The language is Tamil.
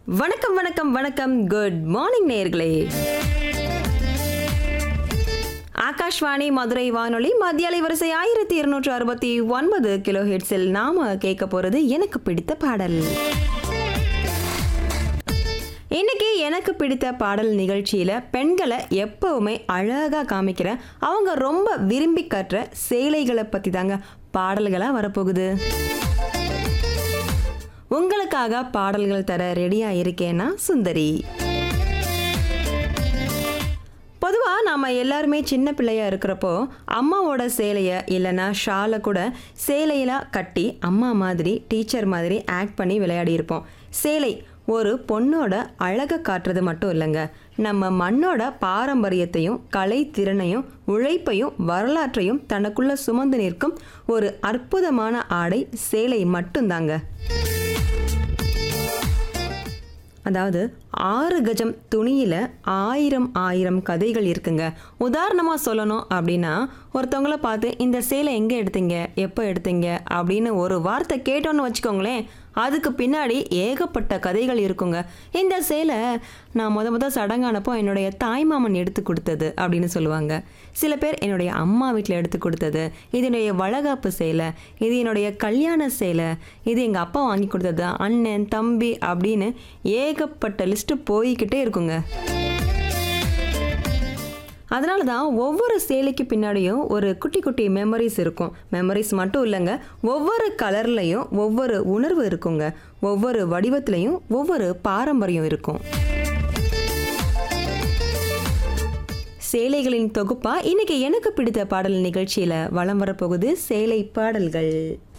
வணக்கம் வணக்கம் வணக்கம் குட் மார்னிங் நேயர்களே ஆகாஷ்வாணி மதுரை வானொலி மத்தியாலை வரிசை ஆயிரத்தி இருநூற்று அறுபத்தி ஒன்பது கிலோ ஹெட்ஸில் நாம கேட்க போறது எனக்கு பிடித்த பாடல் இன்னைக்கு எனக்கு பிடித்த பாடல் நிகழ்ச்சியில பெண்களை எப்பவுமே அழகா காமிக்கிற அவங்க ரொம்ப விரும்பி கற்ற சேலைகளை பத்தி தாங்க பாடல்களா வரப்போகுது உங்களுக்காக பாடல்கள் தர ரெடியா இருக்கேன்னா சுந்தரி பொதுவாக நாம் எல்லாருமே சின்ன பிள்ளையா இருக்கிறப்போ அம்மாவோட சேலையை இல்லைன்னா ஷாலை கூட சேலையெல்லாம் கட்டி அம்மா மாதிரி டீச்சர் மாதிரி ஆக்ட் பண்ணி விளையாடி இருப்போம் சேலை ஒரு பொண்ணோட அழகை காட்டுறது மட்டும் இல்லைங்க நம்ம மண்ணோட பாரம்பரியத்தையும் கலை திறனையும் உழைப்பையும் வரலாற்றையும் தனக்குள்ள சுமந்து நிற்கும் ஒரு அற்புதமான ஆடை சேலை மட்டும்தாங்க அதாவது ஆறு கஜம் துணியில் ஆயிரம் ஆயிரம் கதைகள் இருக்குங்க உதாரணமாக சொல்லணும் அப்படின்னா ஒருத்தவங்கள பார்த்து இந்த சேலை எங்கே எடுத்தீங்க எப்போ எடுத்தீங்க அப்படின்னு ஒரு வார்த்தை கேட்டோன்னு வச்சுக்கோங்களேன் அதுக்கு பின்னாடி ஏகப்பட்ட கதைகள் இருக்குங்க இந்த சேலை நான் முத முத சடங்கானப்போ என்னுடைய தாய்மாமன் எடுத்து கொடுத்தது அப்படின்னு சொல்லுவாங்க சில பேர் என்னுடைய அம்மா வீட்டில் எடுத்து கொடுத்தது இது என்னுடைய வளகாப்பு சேலை இது என்னுடைய கல்யாண சேலை இது எங்கள் அப்பா வாங்கி கொடுத்தது அண்ணன் தம்பி அப்படின்னு ஏகப்பட்ட லிஸ்ட்டு போய்கிட்டே இருக்குங்க அதனால தான் ஒவ்வொரு சேலைக்கு பின்னாடியும் ஒரு குட்டி குட்டி மெமரிஸ் இருக்கும் மெமரிஸ் மட்டும் இல்லைங்க ஒவ்வொரு கலர்லையும் ஒவ்வொரு உணர்வு இருக்குங்க ஒவ்வொரு வடிவத்திலையும் ஒவ்வொரு பாரம்பரியம் இருக்கும் சேலைகளின் தொகுப்பா இன்னைக்கு எனக்கு பிடித்த பாடல் நிகழ்ச்சியில வலம் வரப்போகுது சேலை பாடல்கள்